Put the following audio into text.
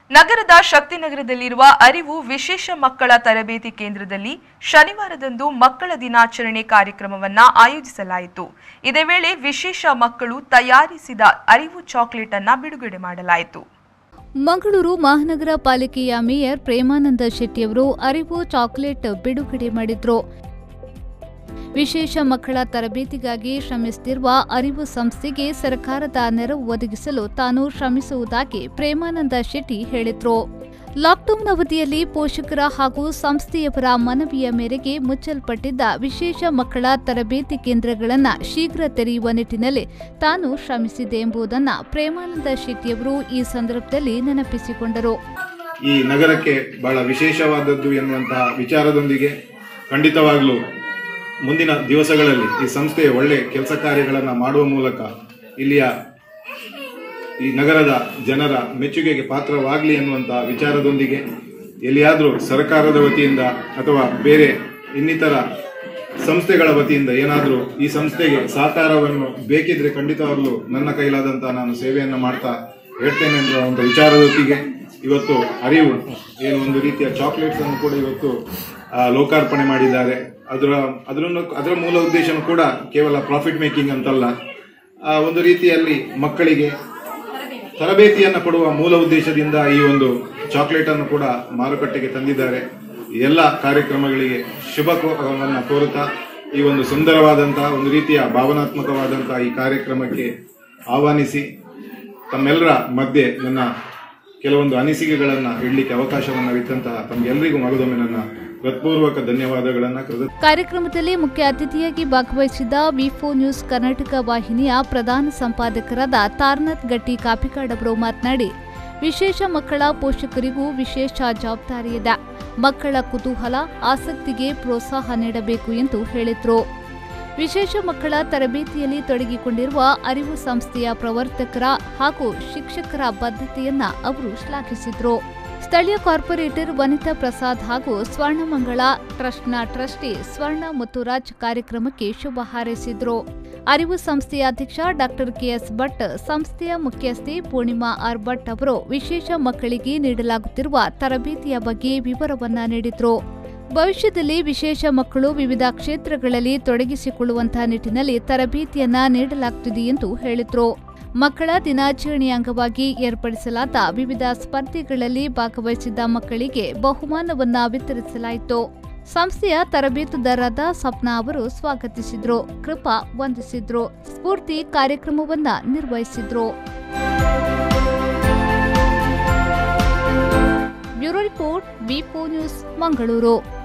ನಗರದ ಶಕ್ತಿನಗರದಲ್ಲಿರುವ ಅರಿವು ವಿಶೇಷ ಮಕ್ಕಳ ತರಬೇತಿ ಕೇಂದ್ರದಲ್ಲಿ ಶನಿವಾರದಂದು ಮಕ್ಕಳ ದಿನಾಚರಣೆ ಕಾರ್ಯಕ್ರಮವನ್ನ ಆಯೋಜಿಸಲಾಯಿತು ಇದೇ ವೇಳೆ ವಿಶೇಷ ಮಕ್ಕಳು ತಯಾರಿಸಿದ ಅರಿವು ಚಾಕ್ಲೇಟ್ ಅನ್ನ ಬಿಡುಗಡೆ ಮಾಡಲಾಯಿತು ಮಂಗಳೂರು ಮಹಾನಗರ ಪಾಲಿಕೆಯ ಮೇಯರ್ ಪ್ರೇಮಾನಂದ ಶೆಟ್ಟಿಯವರು ಅರಿವು ಚಾಕೊಲೇಟ್ ಬಿಡುಗಡೆ ಮಾಡಿದ್ರು ವಿಶೇಷ ಮಕ್ಕಳ ತರಬೇತಿಗಾಗಿ ಶ್ರಮಿಸುತ್ತಿರುವ ಅರಿವು ಸಂಸ್ಥೆಗೆ ಸರ್ಕಾರದ ನೆರವು ಒದಗಿಸಲು ತಾನು ಶ್ರಮಿಸುವುದಾಗಿ ಪ್ರೇಮಾನಂದ ಶೆಟ್ಟಿ ಹೇಳಿದ್ರು ಲಾಕ್ಡೌನ್ ಅವಧಿಯಲ್ಲಿ ಪೋಷಕರ ಹಾಗೂ ಸಂಸ್ಥೆಯವರ ಮನವಿಯ ಮೇರೆಗೆ ಮುಚ್ಚಲ್ಪಟ್ಟಿದ್ದ ವಿಶೇಷ ಮಕ್ಕಳ ತರಬೇತಿ ಕೇಂದ್ರಗಳನ್ನು ಶೀಘ್ರ ತೆರೆಯುವ ನಿಟ್ಟಿನಲ್ಲಿ ತಾನು ಶ್ರಮಿಸಿದೆ ಎಂಬುದನ್ನು ಪ್ರೇಮಾನಂದ ಶೆಟ್ಟಿಯವರು ಈ ಸಂದರ್ಭದಲ್ಲಿ ನೆನಪಿಸಿಕೊಂಡರು ಈ ನಗರಕ್ಕೆ ಬಹಳ ವಿಶೇಷವಾದದ್ದು ಎನ್ನುವಂತಹ ವಿಚಾರದೊಂದಿಗೆ ಖಂಡಿತವಾಗಲೂ ಮುಂದಿನ ದಿವಸಗಳಲ್ಲಿ ಈ ಸಂಸ್ಥೆ ಒಳ್ಳೆ ಕೆಲಸ ಕಾರ್ಯಗಳನ್ನು ಮಾಡುವ ಮೂಲಕ ಇಲ್ಲಿಯ ಈ ನಗರದ ಜನರ ಮೆಚ್ಚುಗೆಗೆ ಪಾತ್ರವಾಗಲಿ ಎನ್ನುವಂತಹ ವಿಚಾರದೊಂದಿಗೆ ಎಲ್ಲಿಯಾದರೂ ಸರ್ಕಾರದ ವತಿಯಿಂದ ಅಥವಾ ಬೇರೆ ಇನ್ನಿತರ ಸಂಸ್ಥೆಗಳ ವತಿಯಿಂದ ಏನಾದರೂ ಈ ಸಂಸ್ಥೆಗೆ ಸಹಕಾರವನ್ನು ಬೇಕಿದ್ರೆ ಖಂಡಿತವಾಗ್ಲೂ ನನ್ನ ಕೈಲಾದಂತ ನಾನು ಸೇವೆಯನ್ನು ಮಾಡ್ತಾ ಹೇಳ್ತೇನೆ ಎನ್ನುವ ಒಂದು ವಿಚಾರದೊತ್ತಿಗೆ ಇವತ್ತು ಅರಿವು ಏನು ಒಂದು ರೀತಿಯ ಚಾಕ್ಲೇಟ್ಸ್ ಅನ್ನು ಕೂಡ ಇವತ್ತು ಆ, ಲೋಕಾರ್ಪಣೆ ಮಾಡಿದ್ದಾರೆ ಅದರ ಅದರನ್ನು ಅದರ ಮೂಲ ಉದ್ದೇಶನೂ ಕೂಡ ಕೇವಲ ಪ್ರಾಫಿಟ್ ಮೇಕಿಂಗ್ ಅಂತಲ್ಲ ಆ, ಒಂದು ರೀತಿಯಲ್ಲಿ ಮಕ್ಕಳಿಗೆ ತರಬೇತಿಯನ್ನು ಕೊಡುವ ಮೂಲ ಉದ್ದೇಶದಿಂದ ಈ ಒಂದು ಚಾಕ್ಲೇಟ್ ಅನ್ನು ಕೂಡ ಮಾರುಕಟ್ಟೆಗೆ ತಂದಿದ್ದಾರೆ ಈ ಎಲ್ಲ ಕಾರ್ಯಕ್ರಮಗಳಿಗೆ ಶುಭ ಕೋರವನ್ನು ಕೋರುತ್ತಾ ಈ ಒಂದು ಸುಂದರವಾದಂತಹ ಒಂದು ರೀತಿಯ ಭಾವನಾತ್ಮಕವಾದಂತಹ ಈ ಕಾರ್ಯಕ್ರಮಕ್ಕೆ ಆಹ್ವಾನಿಸಿ ತಮ್ಮೆಲ್ಲರ ಮಧ್ಯೆ ನನ್ನ ಕೆಲವೊಂದು ಅನಿಸಿಕೆಗಳನ್ನು ಇಡಲಿಕ್ಕೆ ಅವಕಾಶವನ್ನು ಇತ್ತಂತಹ ತಮಗೆಲ್ಲರಿಗೂ ಮಗದೊಮ್ಮೆ ನನ್ನ ಹೃತ್ಪೂರ್ವಕ ಧನ್ಯವಾದಗಳನ್ನು ಕೃತ ಕಾರ್ಯಕ್ರಮದಲ್ಲಿ ಮುಖ್ಯ ಅತಿಥಿಯಾಗಿ ಭಾಗವಹಿಸಿದ್ದ ವಿಫೋ ನ್ಯೂಸ್ ಕರ್ನಾಟಕ ವಾಹಿನಿಯ ಪ್ರಧಾನ ಸಂಪಾದಕರಾದ ತಾರನಾಥ್ ಗಟ್ಟಿ ಕಾಪಿಕಾಡ್ ಅವರು ಮಾತನಾಡಿ ವಿಶೇಷ ಮಕ್ಕಳ ಪೋಷಕರಿಗೂ ವಿಶೇಷ ಜವಾಬ್ದಾರಿ ಇದೆ ಮಕ್ಕಳ ಕುತೂಹಲ ಆಸಕ್ತಿಗೆ ಪ್ರೋತ್ಸಾಹ ನೀಡಬೇಕು ಎಂದು ಹೇಳಿದರು ವಿಶೇಷ ಮಕ್ಕಳ ತರಬೇತಿಯಲ್ಲಿ ತೊಡಗಿಕೊಂಡಿರುವ ಅರಿವು ಸಂಸ್ಥೆಯ ಪ್ರವರ್ತಕರ ಹಾಗೂ ಶಿಕ್ಷಕರ ಬದ್ಧತೆಯನ್ನ ಅವರು ಶ್ಲಾಘಿಸಿದರು ಸ್ಥಳೀಯ ಕಾರ್ಪೊರೇಟರ್ ವನಿತಾ ಪ್ರಸಾದ್ ಹಾಗೂ ಸ್ವರ್ಣಮಂಗಳ ಟ್ರಸ್ಟ್ನ ಟ್ರಸ್ಟಿ ಸ್ವರ್ಣ ಮುತ್ತುರಾಜ್ ಕಾರ್ಯಕ್ರಮಕ್ಕೆ ಶುಭ ಹಾರೈಸಿದ್ರು ಅರಿವು ಸಂಸ್ಥೆಯ ಅಧ್ಯಕ್ಷ ಡಾಕ್ಟರ್ ಕೆಎಸ್ ಭಟ್ ಸಂಸ್ಥೆಯ ಮುಖ್ಯಸ್ಥೆ ಪೂರ್ಣಿಮಾ ಆರ್ ಭಟ್ ಅವರು ವಿಶೇಷ ಮಕ್ಕಳಿಗೆ ನೀಡಲಾಗುತ್ತಿರುವ ತರಬೇತಿಯ ಬಗ್ಗೆ ವಿವರವನ್ನ ನೀಡಿದ್ರು ಭವಿಷ್ಯದಲ್ಲಿ ವಿಶೇಷ ಮಕ್ಕಳು ವಿವಿಧ ಕ್ಷೇತ್ರಗಳಲ್ಲಿ ತೊಡಗಿಸಿಕೊಳ್ಳುವಂತಹ ನಿಟ್ಟಿನಲ್ಲಿ ತರಬೇತಿಯನ್ನ ನೀಡಲಾಗುತ್ತಿದೆ ಎಂದು ಹೇಳಿದ್ರು ಮಕ್ಕಳ ದಿನಾಚರಣೆಯ ಅಂಗವಾಗಿ ಏರ್ಪಡಿಸಲಾದ ವಿವಿಧ ಸ್ಪರ್ಧೆಗಳಲ್ಲಿ ಭಾಗವಹಿಸಿದ್ದ ಮಕ್ಕಳಿಗೆ ಬಹುಮಾನವನ್ನ ವಿತರಿಸಲಾಯಿತು ಸಂಸ್ಥೆಯ ತರಬೇತುದಾರರಾದ ಸಪ್ನಾ ಅವರು ಸ್ವಾಗತಿಸಿದ್ರು ಕೃಪಾ ವಂದಿಸಿದ್ರು ಸ್ಫೂರ್ತಿ ಕಾರ್ಯಕ್ರಮವನ್ನ ನಿರ್ವಹಿಸಿದ್ರು bureau report B news Mangaluru